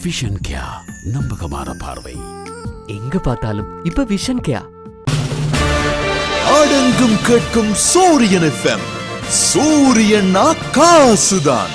Vision கியா நம்பகமான பார்வை எங்க பார்த்தாலும் இப்ப விஷன் கேயா ஆடெங்கும் கேட்கும் சூரியன் எஃப்எம் சூரியனா காசுதான்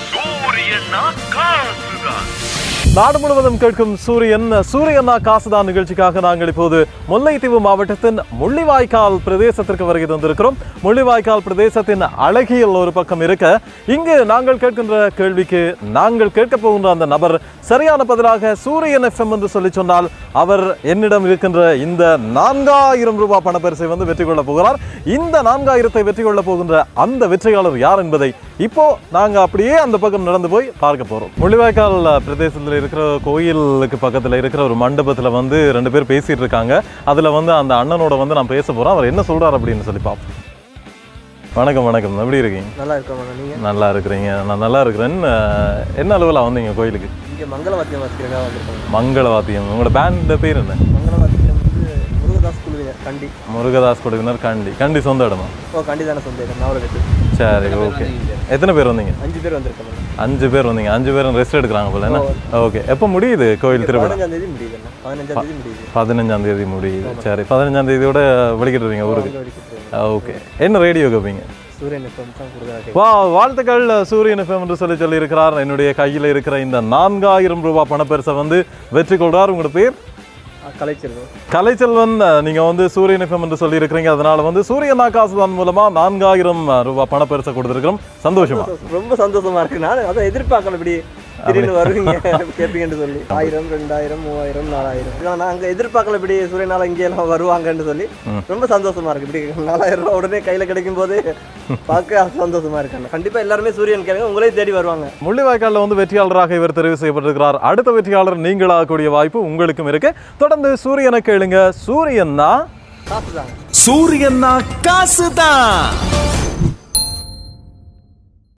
நாடு முழுவதும் கேட்கும் சூரியன் சூரியனா காசுதான் நிகழ்ச்சிக்காக நாங்கள் இப்போது முல்லைத்தீவு மாவட்டத்தின் முள்ளிவாய்க்கால் பிரதேசத்திற்கு வருகை தந்திருக்கிறோம் முள்ளிவாய்க்கால் பிரதேசத்தின் அழகியல் ஒரு பக்கம் இருக்க இங்கு நாங்கள் கேட்கின்ற கேள்விக்கு நாங்கள் கேட்க போகின்ற அந்த நபர் சரியான பதிலாக சூரியன் எஃப்எம் என்று சொல்லி சொன்னால் அவர் என்னிடம் இருக்கின்ற இந்த நான்காயிரம் ரூபாய் பணப்பரிசை வந்து வெற்றி கொள்ளப் போகிறார் இந்த நான்காயிரத்தை வெற்றி கொள்ளப் போகின்ற அந்த வெற்றியாளர் யார் என்பதை இப்போ நாங்க அப்படியே அந்த பக்கம் நடந்து போய் பார்க்க போறோம் முள்ளிவாய்க்கால் பிரதேசத்தில் இருக்கிற கோயிலுக்கு பக்கத்துல இருக்கிற ஒரு மண்டபத்துல வந்து ரெண்டு பேர் பேசிட்டு இருக்காங்க அதுல வந்து அந்த அண்ணனோட வந்து நான் பேச போறேன் அவர் என்ன சொல்றாரு அப்படின்னு சொல்லி பார்ப்போம் வணக்கம் வணக்கம் எப்படி இருக்கீங்க நல்லா இருக்கோம் நீங்கள் நல்லா இருக்கிறீங்க நான் நல்லா இருக்கிறேன் அஹ், என்ன அளவில் வந்தீங்க கோயிலுக்கு இங்கே மங்களவாத்தியம் வாசிக்கிறேங்க வந்திருக்கோம் மங்களவாத்தியம் உங்களோட பேண்ட் பேர் என்ன மங்களவாத்தியம் வந்து முருகதாஸ் குழுவினர் கண்டி முருகதாஸ் கொடுவினர் கண்டி கண்டி சொந்த இடமா ஓ கண்டி தானே சொந்தம் நாவல கட்டு சரி ஓகே எத்தனை பேர் வந்தீங்க அஞ்சு பேர் வந்திருக்கோம் அஞ்சு பேர் வந்தீங்க அஞ்சு பேரும் ரெஸ்ட் எடுக்கிறாங்க போல என்ன ஓகே எப்போ முடியுது கோயில் திருவிழா பதினஞ்சாம் தேதி முடியுது பதினஞ்சாம் தேதி முடியுது பதினஞ்சாம் தேதி முடியுது சரி பதினஞ்சாம் தேதியோட வெளிக்கிட்டுருவீங்க ஊருக்கு இங்க வரைக்கும் போறோம். ஓகே என்ன ரேடியோ கேட்பீங்க சூரியன் எப்பம் தான் கொடுக்குறாங்க வா வாழ்த்துக்கள் சூரியன் எஃப்எம் என்று சொல்லி சொல்லி இருக்கிறார் என்னுடைய கையில் இருக்கிற இந்த நான்காயிரம் ரூபாய் பணப்பரிசை வந்து வெற்றி கொள்றார் உங்களோட பேர் கலைச்செல்வம் கலைச்செல்வன் நீங்க வந்து சூரியன் எஃப்எம் என்று சொல்லி இருக்கிறீங்க அதனால வந்து சூரியன் ஆகாசுதான் மூலமா நான்காயிரம் ரூபாய் பணப்பரிசை கொடுத்திருக்கிறோம் சந்தோஷமா ரொம்ப சந்தோஷமா இருக்கு நான் அதான் எதிர்பார்க்கல இப்படி திடீர்னு வருவீங்க கேட்பீங்கன்னு சொல்லி ஆயிரம் ரெண்டாயிரம் மூவாயிரம் நாலாயிரம் நான் நாங்க எதிர்பார்க்கல இப்படி சூரியனால இங்கே எல்லாம் வருவாங்கன்னு சொல்லி ரொம்ப சந்தோஷமா இருக்கு இப்படி நாலாயிரம் ரூபாய் உடனே கையில கிடைக்கும் போது பார்க்க சந்தோஷமா இருக்கு கண்டிப்பா எல்லாருமே சூரியன் கேளுங்க உங்களே தேடி வருவாங்க முள்ளிவாய்க்காலில் வந்து வெற்றியாளராக இவர் தெரிவு செய்யப்பட்டிருக்கிறார் அடுத்த வெற்றியாளர் நீங்களாகக்கூடிய வாய்ப்பு உங்களுக்கும் இருக்கு தொடர்ந்து சூரியனை கேளுங்க சூரியன்னா காசு தாங்க சூரியனா காசுதான்